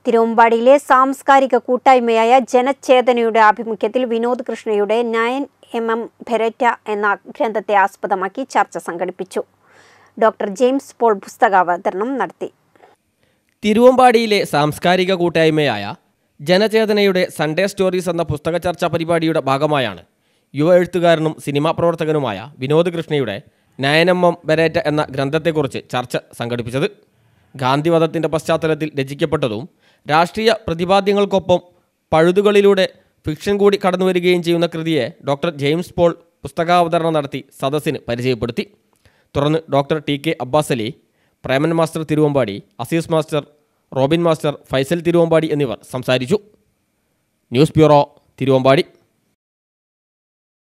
തിരുവമ്പാടിയിലെ സാംസ്കാരിക കൂട്ടായ്മയായ ജനചേതനയുടെ ആഭിമുഖ്യത്തിൽ വിനോദ് കൃഷ്ണയുടെ നയൻ എം എം ഭെരറ്റ എന്ന ഗ്രന്ഥത്തെ ആസ്പദമാക്കി ചർച്ച സംഘടിപ്പിച്ചു ഡോക്ടർ ജെയിംസ് പോൾ പുസ്തകാവതരണം നടത്തി തിരുവമ്പാടിയിലെ സാംസ്കാരിക കൂട്ടായ്മയായ ജനചേതനയുടെ സൺഡേ സ്റ്റോറീസ് എന്ന പുസ്തക ചർച്ചാ പരിപാടിയുടെ ഭാഗമായാണ് യുവ എഴുത്തുകാരനും സിനിമാ പ്രവർത്തകനുമായ വിനോദ് കൃഷ്ണയുടെ നയനമ്മം ബരേറ്റ എന്ന ഗ്രന്ഥത്തെക്കുറിച്ച് ചർച്ച സംഘടിപ്പിച്ചത് ഗാന്ധിവധത്തിൻ്റെ പശ്ചാത്തലത്തിൽ രചിക്കപ്പെട്ടതും രാഷ്ട്രീയ പ്രതിപാദ്യങ്ങൾക്കൊപ്പം പഴുതുകളിലൂടെ ഫിക്ഷൻ കൂടി കടന്നുവരികയും ചെയ്യുന്ന കൃതിയെ ഡോക്ടർ ജെയിംസ് പോൾ പുസ്തകാവതരണം നടത്തി സദസ്സിന് പരിചയപ്പെടുത്തി തുടർന്ന് doctor T K Abbas Ali Preman master Thiruvambadi Azeez master Robin master Faisal Thiruvambadi എന്നിവർ സംസാരിച്ചു ന്യൂസ് ബ്യൂറോ തിരുവമ്പാടി